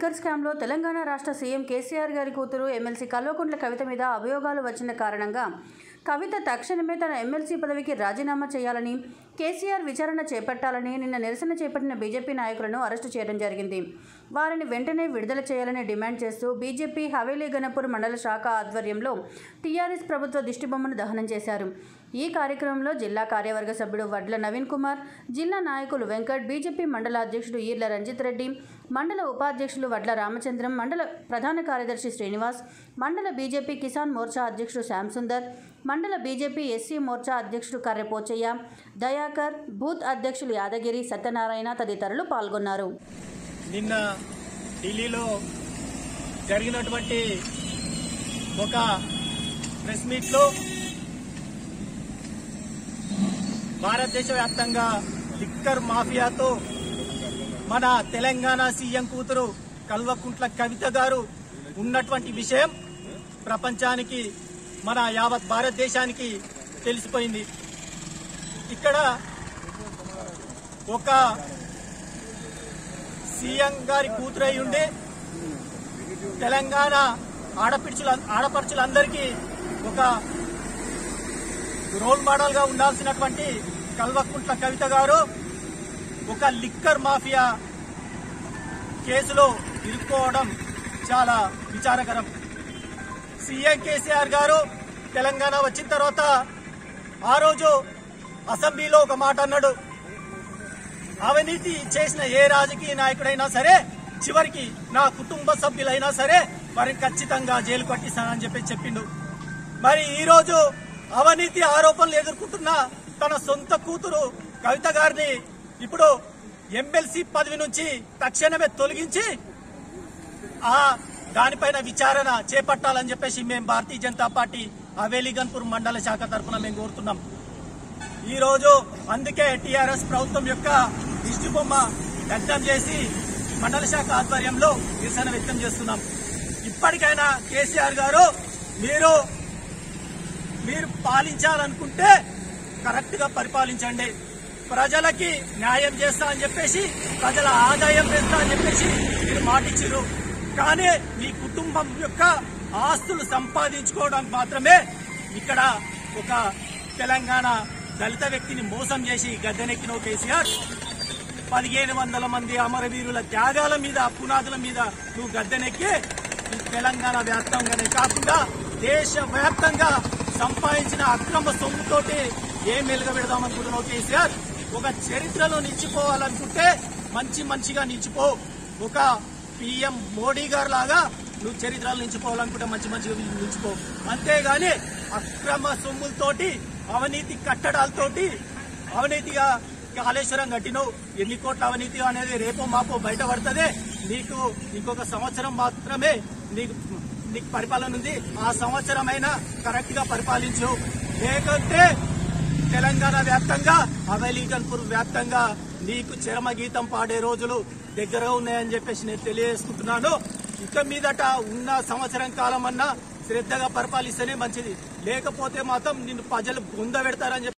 liquor స్కామ్లో తెలంగాణ రాష్ట్ర CM KCR గారి కూతురు ఎమ్మెల్సీ కల్వకుంట్ల కవిత మీద అభియోగాలు వచ్చిన కారణంగా కవిత తక్షణమే తన ఎమ్మెల్సీ పదవికి రాజీనామా చేయాలని కేసీఆర్ విచారణ చేపట్టాలని నిన్న నిరసన చేపట్టిన బీజేపీ నాయకులను అరెస్టు చేయడం జరిగింది వారిని వెంటనే విడుదల చేయాలని డిమాండ్ చేస్తూ బీజేపీ హవేలీ గణపూర్ మండల శాఖ ఆధ్వర్యంలో టీఆర్ఎస్ ప్రభుత్వ దిష్టిబొమ్మను దహనం చేశారు ఈ కార్యక్రమంలో జిల్లా కార్యవర్గ సభ్యుడు వడ్ల నవీన్ కుమార్ జిల్లా నాయకులు వెంకట్ బీజేపీ మండల అధ్యక్షుడు ఈర్ల రంజిత్ రెడ్డి మండల ఉపాధ్యక్షులు వడ్ల రామచంద్రం మండల ప్రధాన కార్యదర్శి శ్రీనివాస్ మండల బీజేపీ కిసాన్ మోర్చా అధ్యక్షుడు శ్యామ్ సుందర్ మండల బీజేపీ ఎస్సీ మోర్చా అధ్యక్షుడు కర్రె పోచయ్య దయాకర్ బూత్ అధ్యక్షులు యాదగిరి సత్యనారాయణ తదితరులు పాల్గొన్నారు నిన్న ఢిల్లీలో జరిగినటువంటి ఒక ప్రెస్ మీట్లో భారతదేశ వ్యాప్తంగా లిక్కర్ మాఫియాతో మన తెలంగాణ సీఎం కూతురు కల్వకుంట్ల కవిత గారు ఉన్నటువంటి విషయం ప్రపంచానికి మన యావత్ భారతదేశానికి తెలిసిపోయింది ఇక్కడ ఒక సీఎం గారి కూతురై ఉండి తెలంగాణ ఆడపిడుచుల ఆడపడుచులందరికీ ఒక రోల్ మోడల్ గా ఉండాల్సినటువంటి కల్వకుంట్ల కవిత గారు ఒక లిక్కర్ మాఫియా కేసులో ఇరుక్కోవడం చాలా విచారకరం సీఎం కేసీఆర్ గారు తెలంగాణ వచ్చిన తర్వాత ఆ రోజు అసెంబ్లీలో ఒక మాట అన్నాడు అవినీతి చేసిన ఏ రాజకీయ నాయకుడైనా సరే చివరికి నా కుటుంబ సభ్యులైనా సరే వారిని ఖచ్చితంగా జైలు పట్టిస్తానని చెప్పి చెప్పిండు మరి ఈ రోజు అవినీతి ఆరోపణలు ఎదుర్కొంటున్న తన సొంత కూతురు కవిత గారిని ఇప్పుడు ఎమ్మెల్సీ పదవి నుంచి తక్షణమే తొలగించి ఆ దానిపైన విచారణ చేపట్టాలని చెప్పేసి మేము భారతీయ జనతా పార్టీ హవేలీగన్పూర్ మండల శాఖ తరఫున మేము కోరుతున్నాం ఈ రోజు అందుకే టీఆర్ఎస్ ప్రభుత్వం యొక్క దిష్టి బొమ్మ దగ్ధం చేసి మండల శాఖ ఆధ్వర్యంలో నిరసన వ్యక్తం చేస్తున్నాం ఇప్పటికైనా కేసీఆర్ గారు మీరు మీరు పాలించాలనుకుంటే కరెక్ట్ గా పరిపాలించండి ప్రజలకి న్యాయం చేస్తా అని చెప్పేసి ప్రజల ఆదాయం పెంచుతా అని చెప్పేసి మీరు మాటిచ్చారు కానీ మీ కుటుంబం యొక్క ఆస్తులు సంపాదించుకోవడానికి మాత్రమే ఇక్కడ ఒక తెలంగాణ దళిత వ్యక్తిని మోసం చేసి గద్దెనెక్కిన కేసీఆర్ పదిహేను వందల మంది అమరవీరుల త్యాగాల మీద పునాదుల మీద నువ్వు గద్దెనెక్కి ఈ తెలంగాణ వ్యాప్తంగానే కాకుండా దేశ వ్యాప్తంగా సంపాదించిన అక్రమ సొమ్ముతోటి ఏం వెలుగబెడదామనుకుంటున్నావు కేసీఆర్ ఒక చరిత్రలో నిలిచిపోవాలనుకుంటే మంచి మంచిగా నిలిచిపో ఒక పిఎం మోడీ గారు లాగా నువ్వు చరిత్రలో నిలిచిపోవాలనుకుంటే మంచి మంచిగా నిలిచిపో అంతేగాని అక్రమ సొమ్ములతోటి అవినీతి కట్టడాలతోటి అవినీతిగా కాళేశ్వరం కట్టినవు ఎన్ని కోట్ల అవినీతి అనేది రేపో మాపో బయటపడుతుంది నీకు ఇంకొక సంవత్సరం మాత్రమే నీకు నీకు పరిపాలన ఉంది ఆ సంవత్సరం అయినా కరెక్ట్ గా పరిపాలించు లేకుంటే తెలంగాణ వ్యాప్తంగా హవేలీగన్పూర్ వ్యాప్తంగా నీకు చరమ గీతం పాడే రోజులు దగ్గరగా ఉన్నాయని చెప్పేసి నేను తెలియజేసుకుంటున్నాను ఇక మీదట ఉన్న సంవత్సరం కాలం అన్నా శ్రద్ధగా పరిపాలిస్తేనే మంచిది లేకపోతే మాత్రం నిన్ను ప్రజలు బొంద పెడతారని చెప్పి